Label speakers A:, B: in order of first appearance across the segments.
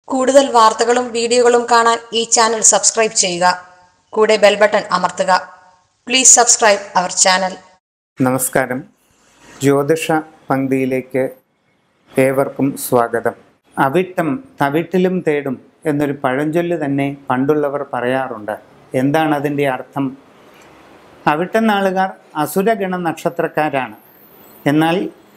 A: കൂടുതൽ വാർത്തകളും വീഡിയോകളും കാണാൻ ഈ ചാനൽ സബ്സ്ക്രൈബ് ചെയ്യുക കൂടെ ബെൽ ബട്ടൺ അമർത്തുക പ്ലീസ് സബ്സ്ക്രൈബ് അവർ ചാനൽ
B: നമസ്കാരം ജ്യോതിഷ പങ്ക്തിയിലേക്ക് ഏവർക്കും സ്വാഗതം അവിട്ടം തവിട്ടിലും തേടും എന്നൊരു പഴഞ്ചൊല്ല് തന്നെ പണ്ടുള്ളവർ പറയാറുണ്ട് എന്താണ് അതിൻ്റെ അർത്ഥം അവിട്ടം നാളുകാർ അസുരഗണ നക്ഷത്രക്കാരാണ് എന്നാൽ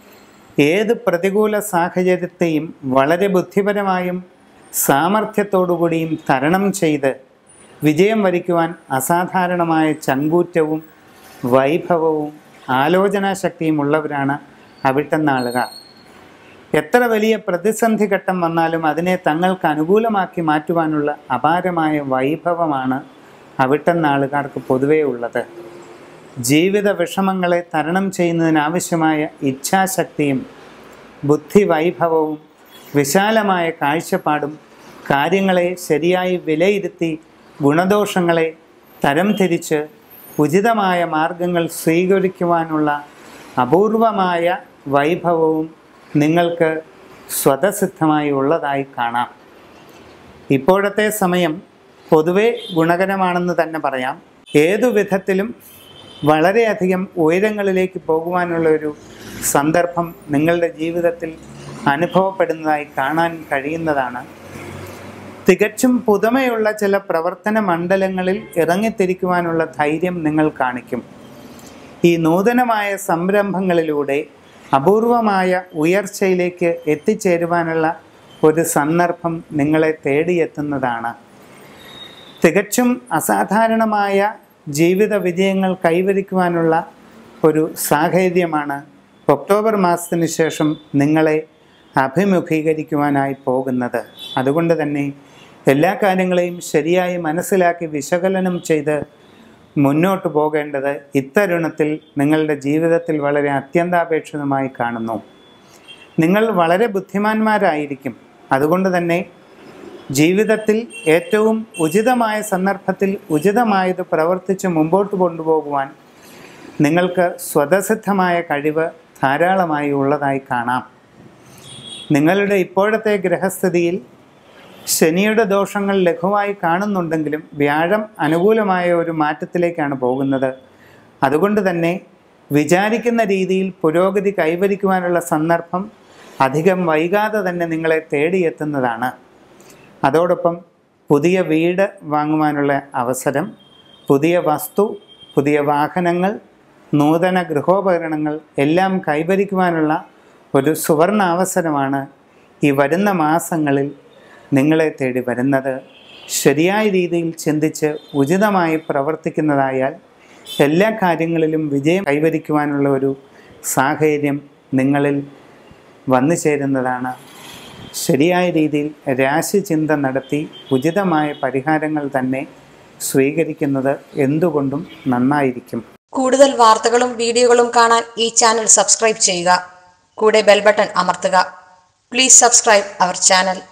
B: ഏത് പ്രതികൂല സാഹചര്യത്തെയും വളരെ ബുദ്ധിപരമായും സാമർഥ്യത്തോടുകൂടിയും തരണം ചെയ്ത് വിജയം വരിക്കുവാൻ അസാധാരണമായ ചങ്കൂറ്റവും വൈഭവവും ആലോചനാശക്തിയും ഉള്ളവരാണ് അവിട്ടം നാളുകാർ എത്ര വലിയ പ്രതിസന്ധി ഘട്ടം വന്നാലും അതിനെ തങ്ങൾക്ക് അനുകൂലമാക്കി മാറ്റുവാനുള്ള അപാരമായ വൈഭവമാണ് അവിട്ടം നാളുകാർക്ക് പൊതുവേ ഉള്ളത് ജീവിത വിഷമങ്ങളെ തരണം ചെയ്യുന്നതിനാവശ്യമായ ഇച്ഛാശക്തിയും ബുദ്ധിവൈഭവവും വിശാലമായ കാഴ്ചപ്പാടും കാര്യങ്ങളെ ശരിയായി വിലയിരുത്തി ഗുണദോഷങ്ങളെ തരംതിരിച്ച് ഉചിതമായ മാർഗങ്ങൾ സ്വീകരിക്കുവാനുള്ള അപൂർവമായ വൈഭവവും നിങ്ങൾക്ക് സ്വതസിദ്ധമായി ഉള്ളതായി കാണാം ഇപ്പോഴത്തെ സമയം പൊതുവെ ഗുണകരമാണെന്ന് തന്നെ പറയാം ഏതു വിധത്തിലും വളരെയധികം ഉയരങ്ങളിലേക്ക് പോകുവാനുള്ള ഒരു സന്ദർഭം നിങ്ങളുടെ ജീവിതത്തിൽ അനുഭവപ്പെടുന്നതായി കാണാൻ കഴിയുന്നതാണ് തികച്ചും പുതുമയുള്ള ചില പ്രവർത്തന മണ്ഡലങ്ങളിൽ ഇറങ്ങിത്തിരിക്കുവാനുള്ള ധൈര്യം നിങ്ങൾ കാണിക്കും ഈ നൂതനമായ സംരംഭങ്ങളിലൂടെ അപൂർവമായ ഉയർച്ചയിലേക്ക് എത്തിച്ചേരുവാനുള്ള ഒരു സന്ദർഭം നിങ്ങളെ തേടിയെത്തുന്നതാണ് തികച്ചും അസാധാരണമായ ജീവിത വിജയങ്ങൾ കൈവരിക്കുവാനുള്ള ഒരു സാഹചര്യമാണ് ഒക്ടോബർ മാസത്തിന് ശേഷം നിങ്ങളെ അഭിമുഖീകരിക്കുവാനായി പോകുന്നത് അതുകൊണ്ട് തന്നെ എല്ലാ കാര്യങ്ങളെയും ശരിയായി മനസ്സിലാക്കി വിശകലനം ചെയ്ത് മുന്നോട്ട് പോകേണ്ടത് ഇത്തരുണത്തിൽ നിങ്ങളുടെ ജീവിതത്തിൽ വളരെ അത്യന്താപേക്ഷിതമായി കാണുന്നു നിങ്ങൾ വളരെ ബുദ്ധിമാന്മാരായിരിക്കും അതുകൊണ്ട് തന്നെ ജീവിതത്തിൽ ഏറ്റവും ഉചിതമായ സന്ദർഭത്തിൽ ഉചിതമായത് പ്രവർത്തിച്ച് മുമ്പോട്ട് കൊണ്ടുപോകുവാൻ നിങ്ങൾക്ക് സ്വതസിദ്ധമായ കഴിവ് ധാരാളമായി ഉള്ളതായി കാണാം നിങ്ങളുടെ ഇപ്പോഴത്തെ ഗ്രഹസ്ഥിതിയിൽ ശനിയുടെ ദോഷങ്ങൾ ലഘുവായി കാണുന്നുണ്ടെങ്കിലും വ്യാഴം അനുകൂലമായ ഒരു മാറ്റത്തിലേക്കാണ് പോകുന്നത് അതുകൊണ്ട് തന്നെ വിചാരിക്കുന്ന രീതിയിൽ പുരോഗതി കൈവരിക്കുവാനുള്ള സന്ദർഭം അധികം വൈകാതെ തന്നെ നിങ്ങളെ തേടിയെത്തുന്നതാണ് അതോടൊപ്പം പുതിയ വീട് വാങ്ങുവാനുള്ള അവസരം പുതിയ വസ്തു പുതിയ വാഹനങ്ങൾ നൂതന ഗൃഹോപകരണങ്ങൾ എല്ലാം കൈവരിക്കുവാനുള്ള ഒരു സുവർണ അവസരമാണ് ഈ വരുന്ന മാസങ്ങളിൽ നിങ്ങളെ തേടി വരുന്നത് ശരിയായ രീതിയിൽ ചിന്തിച്ച് ഉചിതമായി പ്രവർത്തിക്കുന്നതായാൽ എല്ലാ കാര്യങ്ങളിലും വിജയം കൈവരിക്കുവാനുള്ള ഒരു സാഹചര്യം നിങ്ങളിൽ വന്നു ചേരുന്നതാണ് ശരിയായ രീതിയിൽ രാശിചിന്ത നടത്തി ഉചിതമായ പരിഹാരങ്ങൾ തന്നെ സ്വീകരിക്കുന്നത് എന്തുകൊണ്ടും നന്നായിരിക്കും
A: കൂടുതൽ വാർത്തകളും വീഡിയോകളും കാണാൻ ഈ ചാനൽ സബ്സ്ക്രൈബ് ചെയ്യുക കൂടെ ബെൽ ബട്ടൺ അമർത്തുക പ്ലീസ് സബ്സ്ക്രൈബ് അവർ ചാനൽ